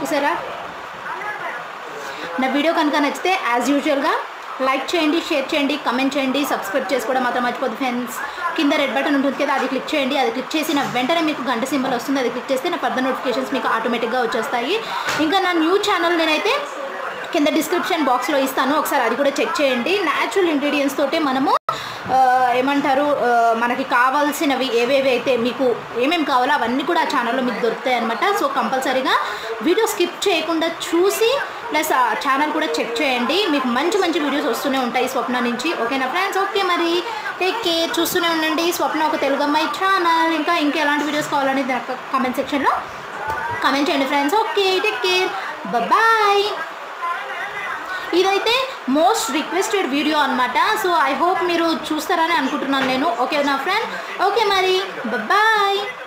చూసారా నా వీడియో కనుక నచ్చితే యాజ్ యూజువల్గా లైక్ చేయండి షేర్ చేయండి కమెంట్ చేయండి సబ్స్క్రైబ్ చేసుకోవడం మాత్రం మర్చిపోద్దు ఫ్రెండ్స్ కింద రెడ్ బటన్ ఉంటుంది కదా అది క్లిక్ చేయండి అది క్లిక్ చేసిన వెంటనే మీకు గంట సింబల్ వస్తుంది అది క్లిక్ చేస్తే నా ఫర్దర్ నోటిఫికేషన్స్ మీకు ఆటోమేటిక్గా వచ్చేస్తాయి ఇంకా నా న్యూ ఛానల్ నేనైతే కింద డిస్క్రిప్షన్ బాక్స్లో ఇస్తాను ఒకసారి అది కూడా చెక్ చేయండి న్యాచురల్ ఇంగ్రీడియంట్స్ తోటే మనము ఆ, ఏమంటారు ఆ, మనకి కావాల్సినవి ఏవేవి అయితే మీకు ఏమేమి కావాలో అవన్నీ కూడా ఆ ఛానల్లో మీకు దొరుకుతాయి అనమాట సో కంపల్సరీగా వీడియో స్కిప్ చేయకుండా చూసి ప్లస్ ఆ ఛానల్ కూడా చెక్ చేయండి మీకు మంచి మంచి వీడియోస్ వస్తూనే ఉంటాయి స్వప్న నుంచి ఓకేనా ఫ్రెండ్స్ ఓకే మరి టేక్ కేర్ చూస్తూనే ఉండండి స్వప్న ఒక తెలుగు అమ్మాయి ఛానల్ ఇంకా ఇంకా ఎలాంటి వీడియోస్ కావాలనేది నాకు కామెంట్ సెక్షన్లో కామెంట్ చేయండి friends okay take care bye ఇదైతే మోస్ట్ రిక్వెస్టెడ్ వీడియో అనమాట సో ఐ హోప్ మీరు చూస్తారని అనుకుంటున్నాను నేను ఓకే నా ఫ్రెండ్ ఓకే మరి బాయ్